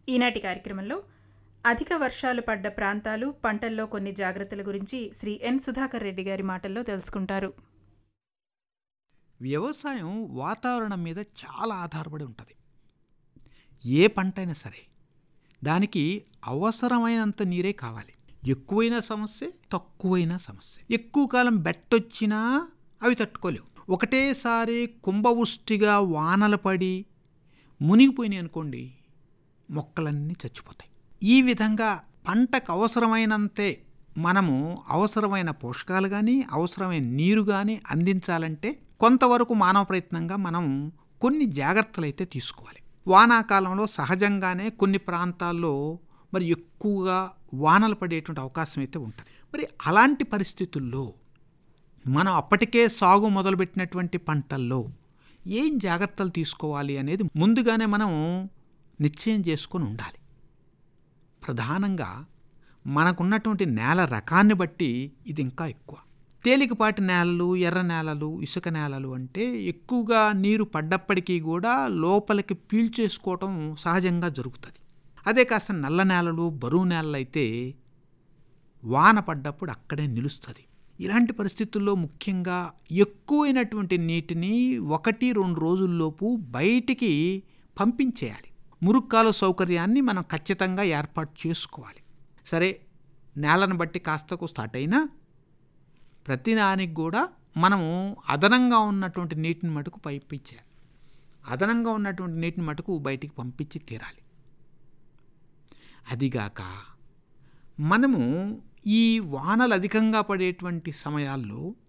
ఈనాటి కార్యక్రమంలో అధిక వర్షాలు పడ్డ ప్రాంతాలు పంటల్లో కొన్ని జాగ్రత్తల గురించి శ్రీ ఎన్ సుధాకర్ రెడ్డి గారి మాటల్లో తెలుసుకుంటారు వ్యవసాయం వాతావరణం మీద చాలా ఆధారపడి ఉంటుంది ఏ పంట అయినా సరే దానికి అవసరమైనంత నీరే కావాలి ఎక్కువైన సమస్య తక్కువైన సమస్య ఎక్కువ కాలం బెట్టొచ్చినా అవి తట్టుకోలేవు ఒకటేసారి కుంభవృష్టిగా వానలు పడి మునిగిపోయినాయి అనుకోండి మొక్కలన్నీ చచ్చిపోతాయి ఈ విధంగా పంటకు అవసరమైనంతే మనము అవసరమైన పోషకాలు కానీ అవసరమైన నీరు కానీ అందించాలంటే కొంతవరకు మానవ ప్రయత్నంగా మనం కొన్ని జాగ్రత్తలు అయితే తీసుకోవాలి వానాకాలంలో సహజంగానే కొన్ని ప్రాంతాల్లో మరి ఎక్కువగా వానలు పడేటువంటి అవకాశం అయితే ఉంటుంది మరి అలాంటి పరిస్థితుల్లో మనం అప్పటికే సాగు మొదలుపెట్టినటువంటి పంటల్లో ఏం జాగ్రత్తలు తీసుకోవాలి అనేది ముందుగానే మనం నిశ్చయం చేసుకొని ఉండాలి ప్రధానంగా మనకున్నటువంటి నేల రకాన్ని బట్టి ఇది ఇంకా ఎక్కువ తేలికపాటి నేలలు ఎర్ర నేలలు ఇసుక నేలలు అంటే ఎక్కువగా నీరు పడ్డప్పటికీ కూడా లోపలికి పీల్చేసుకోవటం సహజంగా జరుగుతుంది అదే కాస్త నల్ల నేలలు బరువు నేలలు అయితే వాన పడ్డప్పుడు అక్కడే నిలుస్తుంది ఇలాంటి పరిస్థితుల్లో ముఖ్యంగా ఎక్కువైనటువంటి నీటిని ఒకటి రెండు రోజుల్లోపు బయటికి పంపించేయాలి మురుక్కాలు సౌకర్యాన్ని మనం ఖచ్చితంగా ఏర్పాటు చేసుకోవాలి సరే నేలను బట్టి కాస్తకు స్టార్ట్ అయినా ప్రతిదానికి కూడా మనము అదనంగా ఉన్నటువంటి నీటిని మటుకు పంపించాలి అదనంగా ఉన్నటువంటి నీటిని మటుకు బయటికి పంపించి తీరాలి అదిగాక మనము ఈ వానలు అధికంగా పడేటువంటి సమయాల్లో